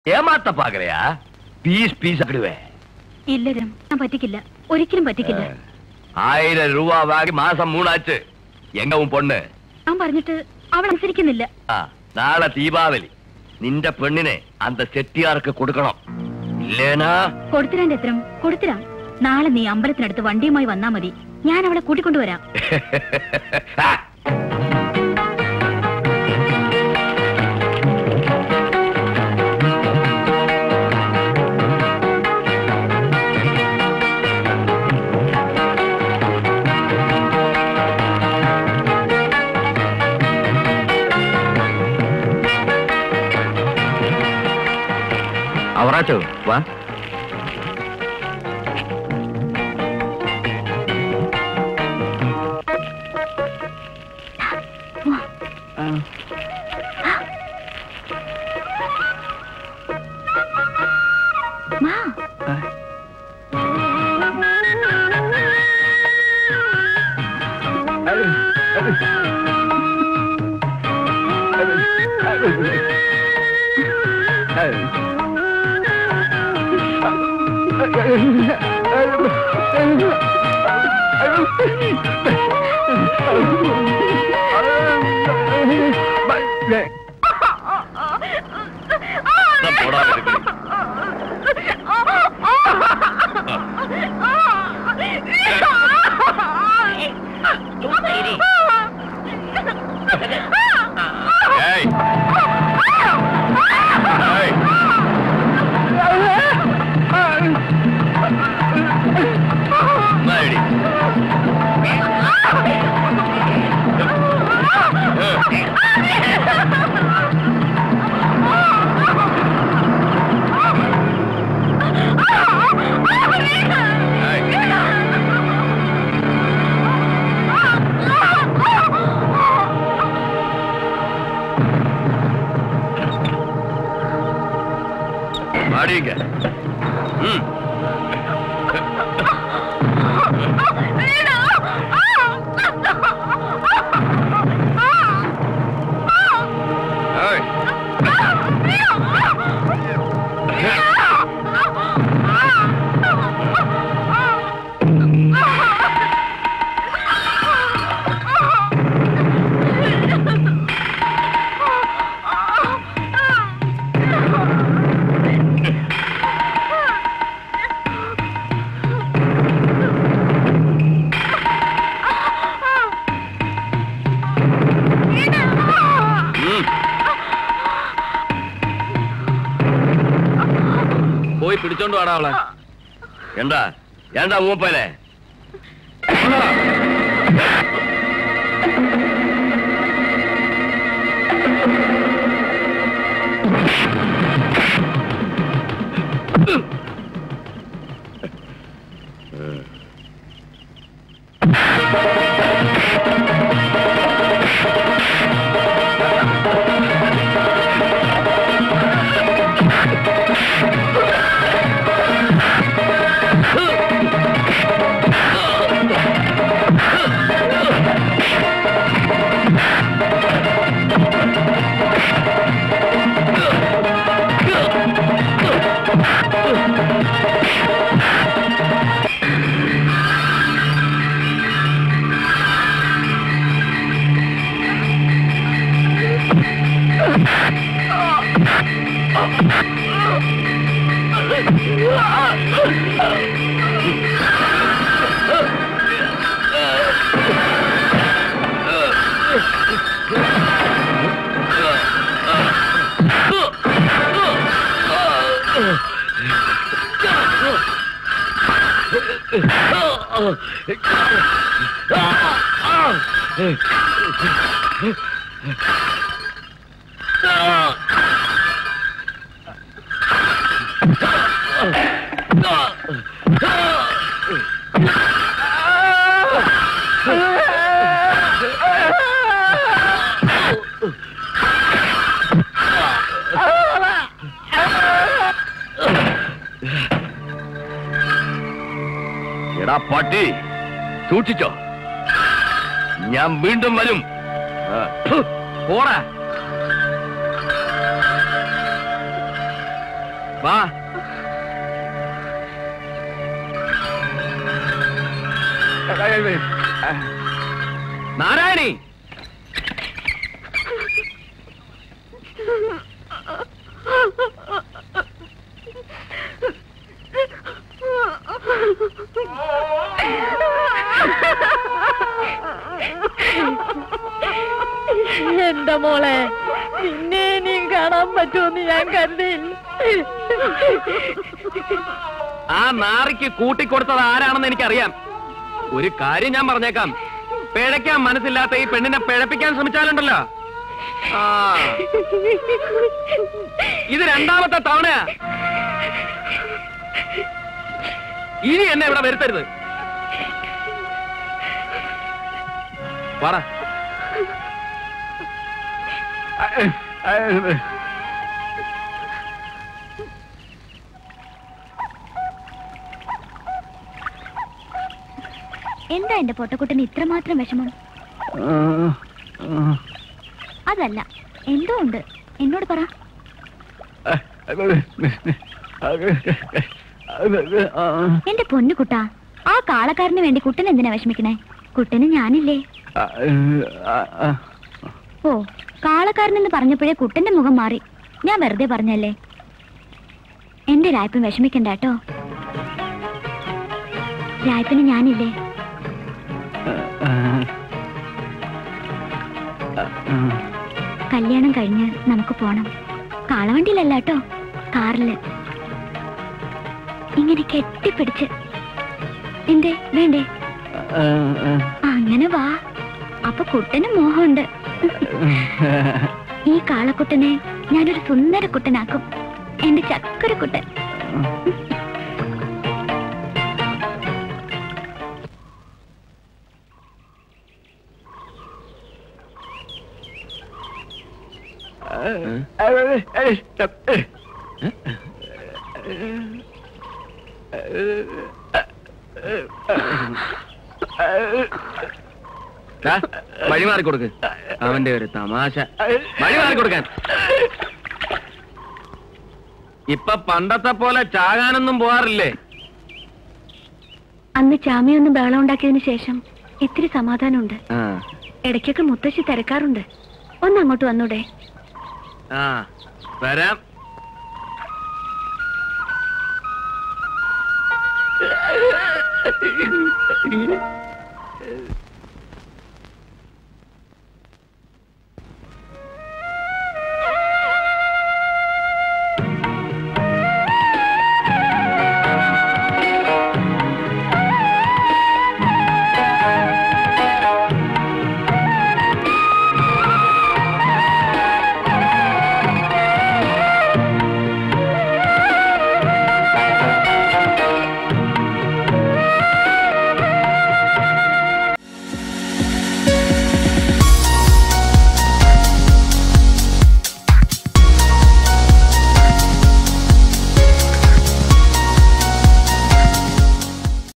ஏமாத்த பாக்குறியா piece piece ஆக்கிடுவேன் ഇല്ല രാം ഞാൻ പറ്റിക്കില്ല ഒരിക്കലും പറ്റിക്കില്ല ஆயிரம் ரூபா வாங்கி மாசம் மூணாச்சு எங்க உன் பொண்ணு ഞാൻ പറഞ്ഞിട്ട് അവൾ അനുസരിക്കുന്നില്ല ആ നാളെ ദീപാവലി നിന്റെ പെണ്ണിനെ അന്ത ചെട്ടിയാർക്ക് കൊടുക്കണം ഇല്ലേനാ കൊടുത്തിരാന്റെ എത്രം കൊടുത്തിരാം നാളെ നീ അമ്പലത്തിനടുത്ത് വണ്ടിയുമായി വന്നാ മതി ഞാൻ അവളെ കൂട്ടിക്കൊണ്ടുവരാം ആ, അവറാച്ചോ വാ മാ நான் போடாம இருக்கிறேன். ஏய். ஏய். என்னடி? ஏய். வாடிங்க ம் ஏய். ம். പോയി പിടിച്ചോണ്ട് വാടാ അവളെ എന്താ എന്താ മൂപ്പനെ എടാ പട്ടി സൂക്ഷിച്ചോ ഞാൻ വീണ്ടും വരും ആ, ഫു, പോടാ വാ നാരായണി എന്റെ മോളെ നിന്നെ നീ കാണാൻ പറ്റുമെന്ന് ഞാൻ കരുതിയില്ല ആ നാറിക്ക് കൂട്ടിക്കൊടുത്തത് ആരാണെന്ന് എനിക്കറിയാം ഒരു കാര്യം ഞാൻ പറഞ്ഞേക്കാം പിഴയ്ക്കാൻ മനസ്സില്ലാത്ത ഈ പെണ്ണിനെ പിഴപ്പിക്കാൻ ശ്രമിച്ചാലുണ്ടല്ലോ ആ ഇത് രണ്ടാമത്തെ തവണയാ ഇനി എന്നെ ഇവിടെ വരുത്തരുത് പറ എന്താ എന്റെ പൊട്ടക്കുട്ടന് ഇത്രമാത്രം വിഷമം അതല്ല എന്തോ ഉണ്ട് എന്നോട് പറ എന്റെ പൊന്നു കുട്ടാ ആ കാളക്കാരന് വേണ്ടി കുട്ടൻ എന്തിനാ വിഷമിക്കണേ കുട്ടന് ഞാനില്ലേ ഓ കാളക്കാരനെന്ന് പറഞ്ഞപ്പോഴേ കുട്ടന്റെ മുഖം മാറി ഞാൻ വെറുതെ പറഞ്ഞല്ലേ എന്റെ രായ്പൻ വിഷമിക്കണ്ട കേട്ടോ രായ്പന് ഞാനില്ലേ കല്യാണം കഴിഞ്ഞ് നമുക്ക് പോണം കാളവണ്ടിയിലല്ല കേട്ടോ കാറില് ഇങ്ങനെ കെട്ടിപ്പിടിച്ച് എന്തേ വേണ്ടേ അങ്ങനെ വാ അപ്പൊ കുട്ടനും മോഹമുണ്ട് ഈ കാളക്കുട്ടനെ ഞാനൊരു സുന്ദര കുട്ടനാക്കും എന്റെ ചക്കര കുട്ടൻ ദാ, വഴി മാറി കൊടുക്ക് അവന്റെ ഒരു തമാശ വഴി മാറി കൊടുക്കാൻ ഇപ്പൊ പണ്ടത്തെ പോലെ ചാകാനൊന്നും പോവാറില്ലേ അന്ന് ചാമിയൊന്ന് ബഹളം ഉണ്ടാക്കിയതിന് ശേഷം ഇത്തിരി സമാധാനമുണ്ട് ആ ഇടയ്ക്കൊക്കെ മുത്തശ്ശി തിരക്കാറുണ്ട് ഒന്ന് അങ്ങോട്ട് വന്നൂടെ ആ വരാം